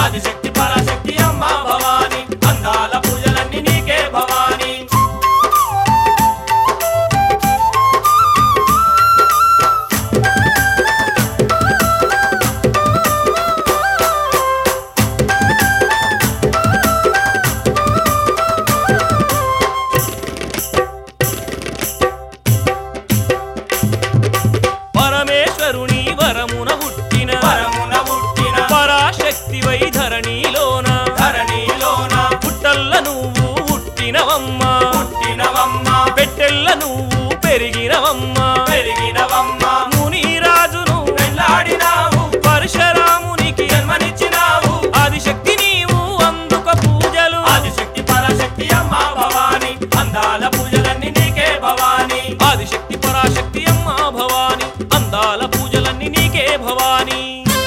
ఆదిశక్తి పరాశక్తి అమ్మ భవాని అందాల పూజలన్నీ నీకే భవాని పరమేశ్వరుని వరమున పుట్టిన పరమున పుట్టిన పరాశక్తి వైధరణిలోన ధరణిలోన పుట్టల్ల నువ్వు పుట్టినవమ్మా పుట్టినవమ్మ పెట్టెల్ల నువ్వు పెరిగినవమ్మా పెరిగినవమ్మ మునిరాజును పెళ్ళాడినావు పరశురామునికి జన్మనిచ్చినావు ఆదిశక్తి నీవు అందుక పూజలు ఆదిశక్తి పరాశక్తి అమ్మ భవాని అందాల పూజలన్నీ నీకే భవాని ఆదిశక్తి పరాశక్తి అమ్మ భవాని అందాల పూజలన్నీ నీకే భవాని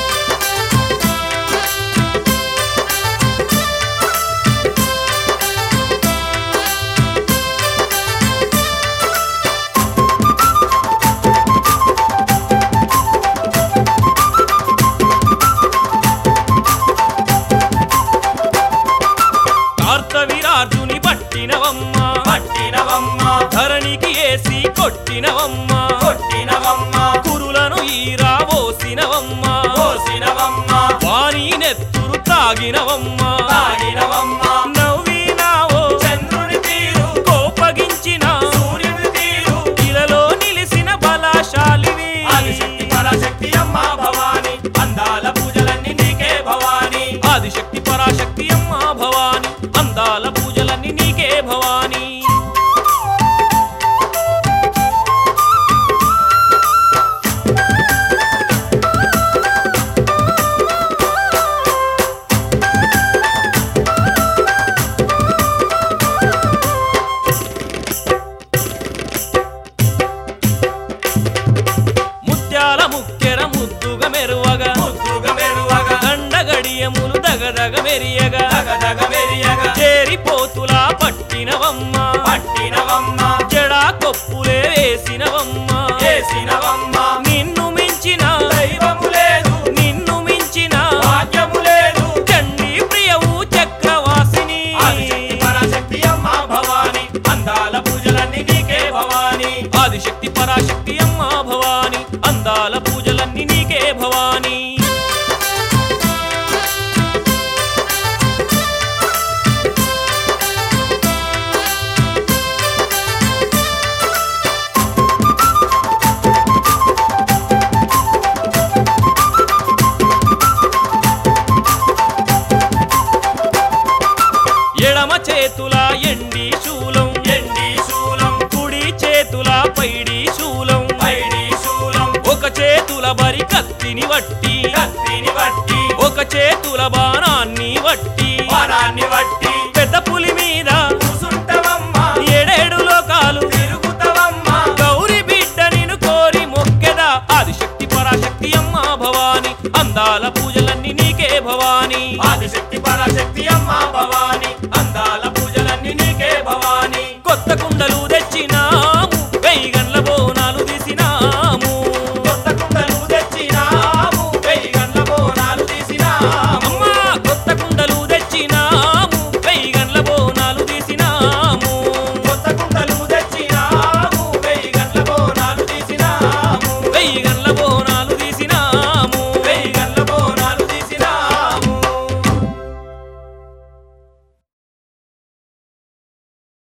కార్తవీరార్జుని పట్టినవమ్మా పట్టినవమ్మ ధరణికి ఏసి కొట్టినవమ్మా కొట్టినవమ్మ కురులను ఈరా ఓసినవమ్మా పోసినవమ్మ వాణి నెత్తురు తాగినవమ్మా తాగినవమ్మ నవ్వినావో చంద్రుని తీరు కోపగించిన సూర్యుని తీరు ఇలలో నిలిసిన బలశాలివి ఆదిశక్తి పరాశక్తి అమ్మ భవాని అందాల పూజలన్నీ నీకే భవాని ఆదిశక్తి పరాశక్తి అమ్మ భవాని అందాల పూజలన్నీ నీకే భవాని ముత్యాల ముక్కెర ముద్దుగా మెరువగా ముద్దుగా మెరువగా దండగడియములు దగదగ మెరియగా దగదగ మెరియగా చేరిపోతులా పట్టినవమ్మ పట్టినవమ్మ జడా కొప్పులే వేసినవమ్మ చేసినవమ్మ నిన్ను మించిన దైవము లేదు నిన్ను మించిన భాగ్యము లేదు చండీ ప్రియవు చక్రవాసిని ఆదిశక్తి పరాశక్తి అమ్మ భవాని అందాల పూజలన్నీ నీకే భవాని ఆదిశక్తి పరాశక్తి అమ్మ భవాని అందాల పూజలన్నీ నీకే భవాని ఎడమ చేతుల ఎండి శూలం ఎండి శూలం కుడి చేతుల పైడి శూలం పైడి శూలం ఒక చేతుల బరి కత్తిని వట్టి కత్తిని బట్టి ఒక చేతుల బాణాన్ని వట్టి వనాన్ని బట్టి పెద్ద పులి మీద కూసుంటవమ్మ ఏడేడు లోకాలు తిరుగుతవమ్మ గౌరి బిడ్డ నిన్ను కోరి మొక్కెదా ఆదిశక్తి పరాశక్తి అమ్మ భవాని అందాల పూజలన్నీ నీకే భవాని ఆదిశక్తి పరాశక్తి అమ్మ భవాని